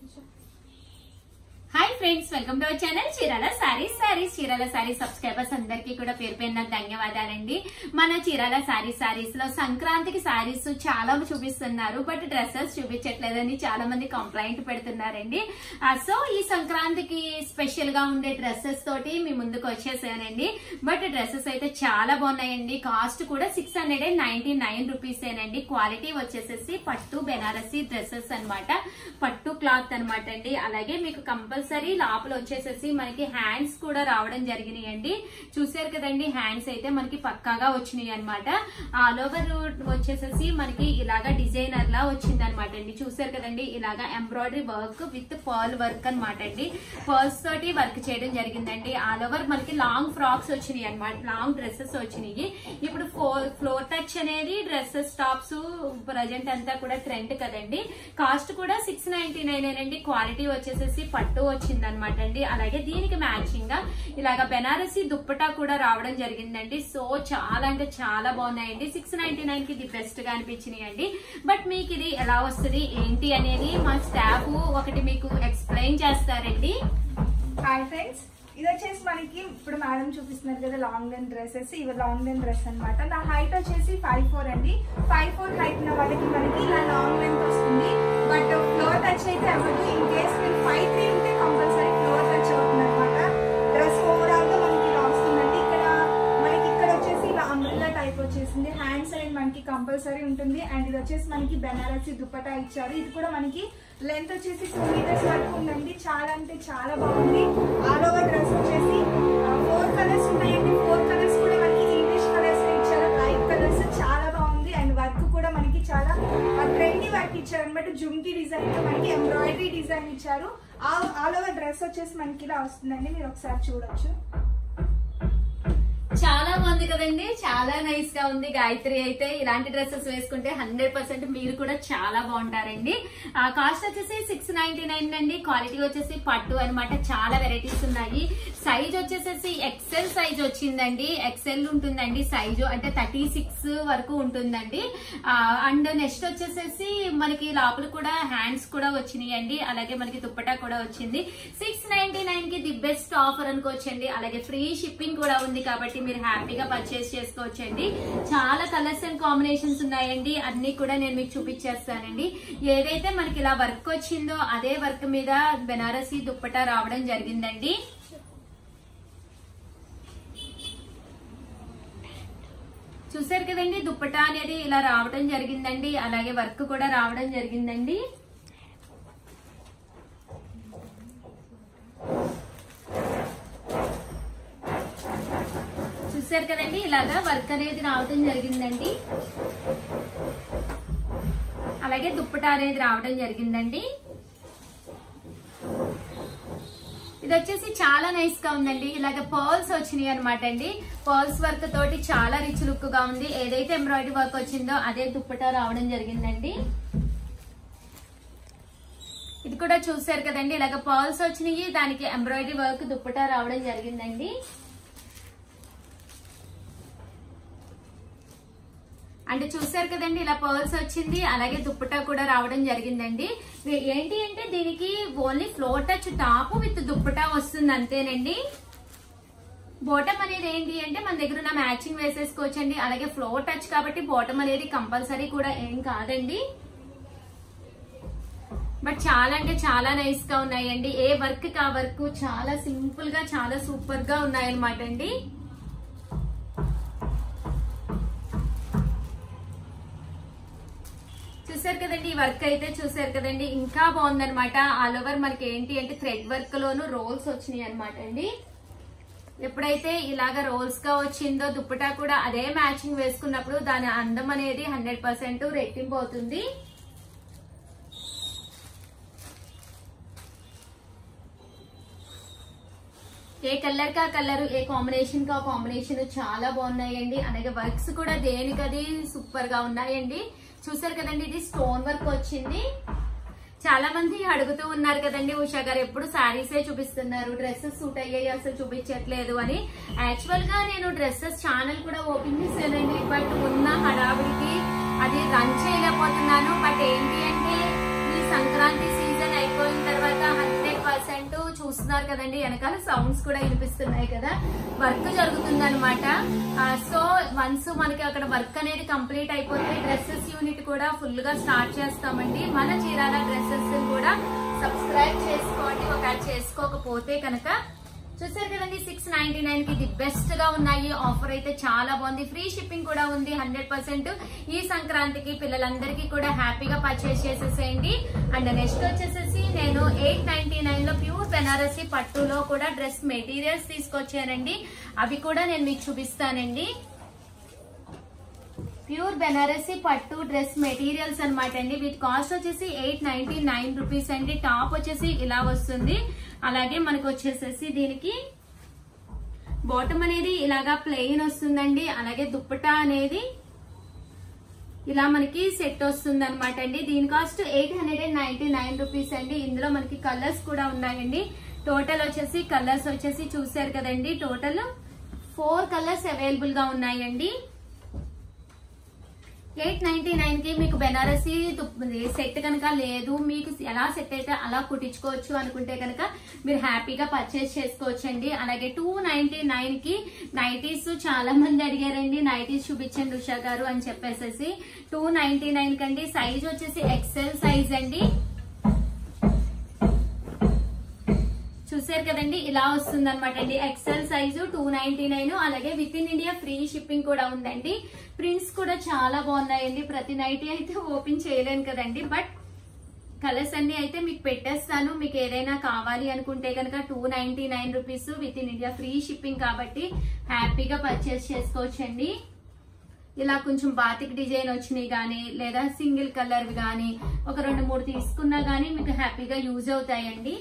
hi friends welcome to our channel Chirala sarees sarees Chirala sarees subscribers అందరికీ కూడా పేరు పేరున ధన్యవాదాలండి మన చీరాల సారీస్ సారీస్ లో సంక్రాంతికి సారీస్ చాలా చూపిస్తున్నారు బట్ డ్రెస్సెస్ చూపించట్లేదని చాలా మంది కంప్లైంట్ పెడుతున్నారండి ఆ, సో ఈ సంక్రాంతికి స్పెషల్ గా ఉండే డ్రెస్సెస్ తోటి మీ ముందుకు వచ్చేసానండి బట్ డ్రెస్సెస్ అయితే చాలా బాగున్నాయండి కాస్ట్ కూడా six hundred and ninety nine rupees ఏనండి క్వాలిటీ వచ్చేసేసి పట్టు బెనారసి డ్రెస్సెస్ అన్నమాట పట్టు క్లాత్ అన్నమాట అండి అలాగే మీకు కంపల్సరీ లోపల వచ్చేసేసి మనకి హ్యాండ్స్ కూడా రావడం జరిగినాయండి చూసారు కదండి హ్యాండ్స్ అయితే మనకి పక్కాగా వచ్చినాయి అనమాట ఆల్ ఓవర్ వచ్చేసేసి మనకి ఇలాగా డిజైనర్ లా వచ్చింది అనమాట అండి చూసారు కదండి ఇలాగా embroidery work with pearl work అనమాట అండి పర్ల్స్ తోటి వర్క్ చేయడం జరిగిందండి ఆల్ ఓవర్ మనకి లాంగ్ ఫ్రాక్స్ వచ్చినాయి అనమాట లాంగ్ డ్రెస్సెస్ వచ్చినాయి ఇప్పుడు ఫ్లోర్ టచ్ అనేది డ్రెస్సెస్ టాప్స్ ప్రజెంట్ అంతా కూడా ట్రెండ్ కదండి కాస్ట్ కూడా సిక్స్ నైన్టీ నైన్ అండి క్వాలిటీ వచ్చేసేసి పట్టు వచ్చింది అనమాట అండి అలాగే దీనికి మ్యాచింగ్ గా ఇలాగ బెనారసి దుప్పటా కూడా రావడం జరిగిందండి సో చాలా అంటే చాలా బాగున్నాయండి సిక్స్ నైన్టీ నైన్ కి ఇది బెస్ట్ గా అనిపించినాయి అండి బట్ మీకు ఇది ఎలా వస్తుంది ఏంటి అనేది మా స్టాఫ్ ఒకటి మీకు ఎక్స్ప్లెయిన్ చేస్తారండి హాయ్ ఫ్రెండ్స్ ఇది వచ్చేసి మనకి ఇప్పుడు మేడం చూపిస్తున్నారు కదా లాంగ్ లెన్ డ్రెస్సెస్ ఇవి లాంగ్ లెన్ డ్రెస్ అన్నమాట నా హైట్ వచ్చేసి ఫైవ్ ఫోర్ అండి ఫైవ్ ఫోర్ హైట్ ఉన్న వాళ్ళకి మనకి ఇలా లాంగ్ లెంత్ వస్తుంది బట్ ఫ్లోర్ టచ్ అయితే అవ్వదు ఇన్ కేస్ మీరు ఫైవ్ త్రీ ఉంటే కంపల్సరీ ఫ్లోర్ టచ్ అవుతుంది అనమాట డ్రెస్ ఓవరాల్ గా మనకి ఇలా వస్తుందండి ఇక్కడ మనకి ఇక్కడ వచ్చేసి ఇలా అంబ్రిల్లా టైప్ వచ్చేసింది హ్యాండ్ సైడ్ మనకి కంపల్సరీ ఉంటుంది అండ్ ఇది వచ్చేసి మనకి బెనారసి దుపట్టా ఇచ్చారు ఇది కూడా మనకి లెంత్ వచ్చేసి టూ మీటర్స్ వరకు ఉందండి చాలా అంటే చాలా బాగుంది ఆల్ ఓవర్ డ్రెస్ వచ్చేసి ఫోర్ కలర్స్ ఉన్నాయండి ఫోర్ కలర్స్ కూడా మనకి ఇంగ్లీష్ కలర్స్ ఇచ్చారు లైట్ కలర్స్ చాలా బాగుంది అండ్ వర్క్ కూడా మనకి చాలా ట్రెండీ వర్క్ ఇచ్చారు అనమాట జుమ్కి డిజైన్ తో మనకి ఎంబ్రాయిడరీ డిజైన్ ఇచ్చారు ఆల్ ఓవర్ డ్రెస్ వచ్చేసి మనకి ఇలా వస్తుందండి మీరు ఒకసారి చూడొచ్చు చాలా బాగుంది కదండి చాలా నైస్ గా ఉంది గాయత్రి అయితే ఇలాంటి డ్రెస్సెస్ వేసుకుంటే హండ్రెడ్ పర్సెంట్ మీరు కూడా చాలా బాగుంటారండి ఆ కాస్ట్ వచ్చేసి సిక్స్ నైన్టీ నైన్ అండి క్వాలిటీ వచ్చేసి పట్టు అన్నమాట చాలా వెరైటీస్ ఉన్నాయి సైజ్ వచ్చేసేసి ఎక్సెల్ సైజ్ వచ్చిందండి ఎక్సెల్ ఉంటుందండి సైజు అంటే థర్టీ సిక్స్ వరకు ఉంటుందండి అండ్ నెక్స్ట్ వచ్చేసేసి మనకి లోపల కూడా హ్యాండ్స్ కూడా వచ్చినాయి అండి అలాగే మనకి దుప్పటా కూడా వచ్చింది సిక్స్ నైన్టీ నైన్ కి ది బెస్ట్ ఆఫర్ అనుకోవచ్చండి అలాగే ఫ్రీ షిప్పింగ్ కూడా ఉంది కాబట్టి మీరు హ్యాపీగా పర్చేస్ చేసుకోవచ్చండి చాలా కలర్స్ అండ్ కాంబినేషన్స్ ఉన్నాయండి అన్ని కూడా నేను మీకు చూపించేస్తానండి ఏదైతే మనకి ఇలా వర్క్ వచ్చిందో అదే వర్క్ మీద బెనారసి దుప్పటా రావడం జరిగిందండి చూసారు కదండి దుప్పటా అనేది ఇలా రావడం జరిగిందండి అలాగే వర్క్ కూడా రావడం జరిగిందండి చూసారు కదండి ఇలాగా వర్క్ అనేది రావడం జరిగిందండి అలాగే దుప్పటా అనేది రావడం జరిగిందండి ఇది వచ్చేసి చాలా నైస్ గా ఉందండి ఇలాగ పర్ల్స్ వచ్చినాయి అనమాట అండి పర్ల్స్ వర్క్ తోటి చాలా రిచ్ లుక్ గా ఉంది ఏదైతే ఎంబ్రాయిడరీ వర్క్ వచ్చిందో అదే దుప్పటా రావడం జరిగిందండి ఇది కూడా చూసారు కదండి ఇలాగ పర్ల్స్ వచ్చినాయి దానికి ఎంబ్రాయిడరీ వర్క్ దుప్పటా రావడం జరిగిందండి అంటే చూసారు కదండి ఇలా పర్ల్స్ వచ్చింది అలాగే దుప్పటా కూడా రావడం జరిగిందండి వే- ఏంటి అంటే దీనికి only floor touch top with dupatta వస్తుంది అంతేనండి బాటమ్ అనేది ఏంటి అంటే మన దగ్గర ఉన్న మ్యాచింగ్ వేసేసుకోవచ్చండి అలాగే ఫ్లోర్ టచ్ కాబట్టి బాటమ్ అనేది కంపల్సరీ కూడా ఏం కాదండి బట్ చాలా అంటే చాలా నైస్ గా ఉన్నాయండి ఏ వర్క్ కా వర్క్ చాలా సింపుల్ గా చాలా సూపర్ గా ఉన్నాయన్నమాట అండి చూసారు కదండి ఈ వర్క్ అయితే చూసారు కదండి ఇంకా బాగుందన్నమాట ఆల్ ఓవర్ మనకి ఏంటి అంటే థ్రెడ్ వర్క్ లోను రోల్స్ వచ్చినాయి అనమాట అండి ఎప్పుడైతే ఇలాగ రోల్స్ గా వచ్చిందో దుప్పటా కూడా అదే మ్యాచింగ్ వేసుకున్నప్పుడు దాని అందం అనేది హండ్రెడ్ పర్సెంట్ రెట్టింపు అవుతుంది ఏ కలర్ కా కలర్ ఏ కాంబినేషన్ కా కాంబినేషన్ చాలా బాగున్నాయండి అలాగే వర్క్స్ కూడా దేనికది సూపర్ గా ఉన్నాయండి చూసారు కదండి ఇది స్టోన్ వర్క్ వచ్చింది చాలా మంది అడుగుతూ ఉన్నారు కదండి ఉషా గారు ఎప్పుడు శారీసే చూపిస్తున్నారు డ్రెస్సెస్ సూట్ అయ్యాయి అసలు చూపించట్లేదు అని యాక్చువల్ గా నేను డ్రెస్సెస్ ఛానల్ కూడా ఓపెన్ చేశానండి బట్ ఉన్న హడావిడికి అది రన్ చేయలేకపోతున్నాను బట్ ఏంటి అంటే ఈ సంక్రాంతి సీజన్ అయిపోయిన తర్వాత చూస్తున్నారు కదండి వెనకాల సౌండ్స్ కూడా వినిపిస్తున్నాయి కదా వర్క్ జరుగుతుంది అనమాట సో వన్స్ మనకి అక్కడ వర్క్ అనేది కంప్లీట్ అయిపోతే డ్రెస్సెస్ యూనిట్ కూడా ఫుల్ గా స్టార్ట్ చేస్తామండి మన చీరాల డ్రెస్సెస్ కూడా సబ్స్క్రైబ్ చేసుకోండి ఒకవేళ చేసుకోకపోతే కనుక చూసారు కదండి సిక్స్ నైన్టీ నైన్ కి ది బెస్ట్ గా ఉన్నాయి ఆఫర్ అయితే చాలా బాగుంది ఫ్రీ షిప్పింగ్ కూడా ఉంది హండ్రెడ్ పర్సెంట్ ఈ సంక్రాంతికి పిల్లలందరికీ కూడా హ్యాపీగా పర్చేస్ చేసేసేయండి అండ్ నెక్స్ట్ వచ్చేసేసి నేను ఎయిట్ నైన్టీ నైన్ లో ప్యూర్ బెనారసి పట్టులో కూడా డ్రెస్ మెటీరియల్స్ తీసుకొచ్చానండి అవి కూడా నేను మీకు చూపిస్తానండి ప్యూర్ బెనారసి పట్టు డ్రెస్ మెటీరియల్స్ అనమాట అండి వీటి కాస్ట్ వచ్చేసి ఎయిట్ నైన్టీ నైన్ రూపీస్ అండి టాప్ వచ్చేసి ఇలా వస్తుంది అలాగే మనకు వచ్చేసేసి దీనికి బాటమ్ అనేది ఇలాగా ప్లెయిన్ వస్తుందండి అలాగే దుప్పటా అనేది ఇలా మనకి సెట్ వస్తుంది అనమాట అండి దీని cost eight hundred and ninety nine rupees అండి ఇందులో మనకి కలర్స్ కూడా ఉన్నాయండి టోటల్ వచ్చేసి కలర్స్ వచ్చేసి చూసారు కదండి టోటల్ ఫోర్ కలర్స్ అవైలబుల్ గా ఉన్నాయండి ఎయిట్ నైన్టీ నైన్ కి మీకు బెనారసి సెట్ కనుక లేదు మీకు ఎలా సెట్ అయితే అలా కుట్టించుకోవచ్చు అనుకుంటే కనుక మీరు హ్యాపీగా పర్చేస్ చేసుకోవచ్చండి అలాగే టూ నైన్టీ నైన్ కి నైటీస్ చాలా మంది అడిగారండి నైటీస్ చూపించండి ఉషా గారు అని చెప్పేసి టూ నైన్టీ నైన్ కండి సైజ్ వచ్చేసి ఎక్సెల్ సైజ్ అండి చూసారు కదండి ఇలా వస్తుంది అనమాట అండి XL size two ninety nine అలాగే with in India free shipping కూడా ఉందండి ప్రింట్స్ కూడా చాలా బాగున్నాయండి ప్రతి నైటీ అయితే ఓపెన్ చేయలేను కదండి బట్ కలర్స్ అన్ని అయితే మీకు పెట్టేస్తాను మీకు ఏదైనా కావాలి అనుకుంటే కనుక two ninety nine rupees with in India free shipping కాబట్టి హ్యాపీగా పర్చేస్ చేసుకోవచ్చండి ఇలా కొంచెం బాతిక్ డిజైన్ వచ్చినాయి కానీ లేదా సింగిల్ కలర్ కానీ ఒక రెండు మూడు తీసుకున్నా కానీ మీకు హ్యాపీగా యూజ్ అవుతాయండి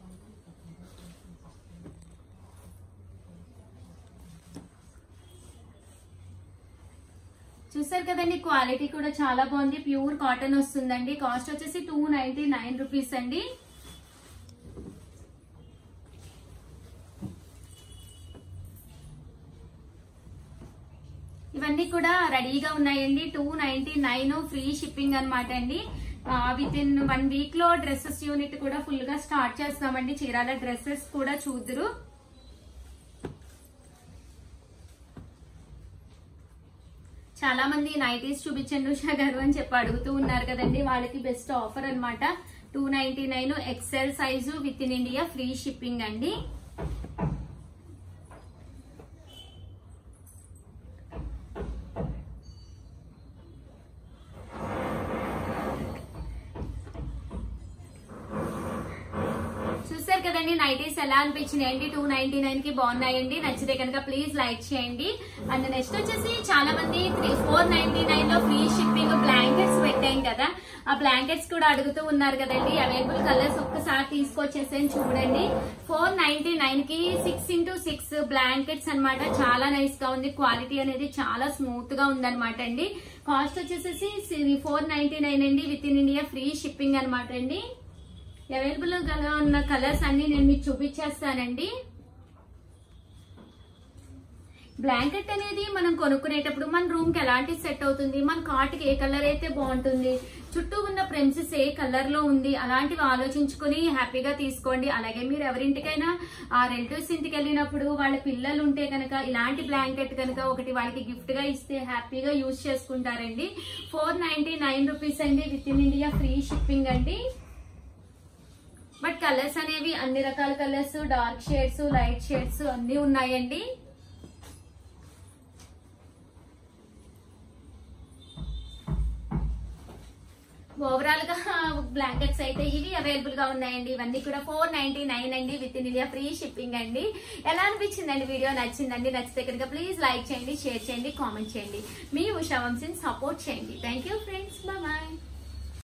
చూసారు కదండి క్వాలిటీ కూడా చాలా బాగుంది ప్యూర్ కాటన్ వస్తుందండి కాస్ట్ వచ్చేసి టూ నైన్టీ నైన్ రూపీస్ అండి ఇవన్నీ కూడా రెడీగా ఉన్నాయండి two ninety nine free shipping అనమాట అండి విత్ ఇన్ వన్ వీక్ లో డ్రెస్సెస్ యూనిట్ కూడా ఫుల్ గా స్టార్ట్ చేస్తామండి చీరాల డ్రెస్సెస్ కూడా చూద్దరు చాలా మంది నైటీస్ చూపించండి ఉషా గారు అని చెప్పి అడుగుతూ ఉన్నారు కదండి వాళ్ళకి బెస్ట్ ఆఫర్ అన్నమాట two ninety nine XL size with in India free shipping అండి చూసారు కదండి నైటీస్ ఎలా అనిపించినాయండి టూ నైన్టీ నైన్ కి బాగున్నాయండి నచ్చితే కనుక ప్లీజ్ లైక్ చేయండి అండ్ నెక్స్ట్ వచ్చేసి చాలా మంది త్రీ ఫోర్ నైన్టీ నైన్ లో ఫ్రీ షిప్పింగ్ బ్లాంకెట్స్ పెట్టాం కదా ఆ బ్లాంకెట్స్ కూడా అడుగుతూ ఉన్నారు కదండి అవైలబుల్ కలర్స్ ఒక్కసారి తీసుకొచ్చేసాను చూడండి ఫోర్ నైన్టీ నైన్ కి సిక్స్ ఇంటూ సిక్స్ బ్లాంకెట్స్ అన్నమాట చాలా నైస్ గా ఉంది క్వాలిటీ అనేది చాలా స్మూత్ గా ఉందన్నమాట అండి కాస్ట్ వచ్చేసేసి ఫోర్ నైన్టీ నైన్ అండి with in India free shipping అనమాట అండి అవైలబుల్ గా ఉన్న కలర్స్ అన్ని నేను మీకు చూపించేస్తానండి బ్లాంకెట్ అనేది మనం కొనుక్కునేటప్పుడు మన రూమ్ కి ఎలాంటి సెట్ అవుతుంది మన కాట్కి ఏ కలర్ అయితే బాగుంటుంది చుట్టూ ఉన్న ప్రెన్సెస్ ఏ కలర్ లో ఉంది అలాంటివి ఆలోచించుకుని హ్యాపీగా తీసుకోండి అలాగే మీరు ఎవరింటికైనా ఆ రిలేటివ్స్ ఇంటికి వెళ్ళినప్పుడు వాళ్ళ పిల్లలు ఉంటే కనుక ఇలాంటి బ్లాంకెట్ కనుక ఒకటి వాళ్ళకి గిఫ్ట్ గా ఇస్తే హ్యాపీగా యూజ్ చేసుకుంటారండి ఫోర్ నైన్టీ నైన్ రూపీస్ అండి with in India free shipping అండి బట్ కలర్స్ అనేవి అన్ని రకాల colours dark shades light shades అన్ని ఉన్నాయండి ఓవరాల్ గా బ్లాంకెట్స్ అయితే ఇవి అవైలబుల్ గా ఉన్నాయండి ఇవన్నీ కూడా ఫోర్ నైన్టీ నైన్ అండి with in India free shipping అండి ఎలా అనిపించిందండి వీడియో నచ్చిందండి నచ్చితే కనుక ప్లీజ్ లైక్ చేయండి షేర్ చేయండి కామెంట్ చేయండి మీ ఉషా వంశీని సపోర్ట్ చేయండి థ్యాంక్ యూ ఫ్రెండ్స్ బాయ్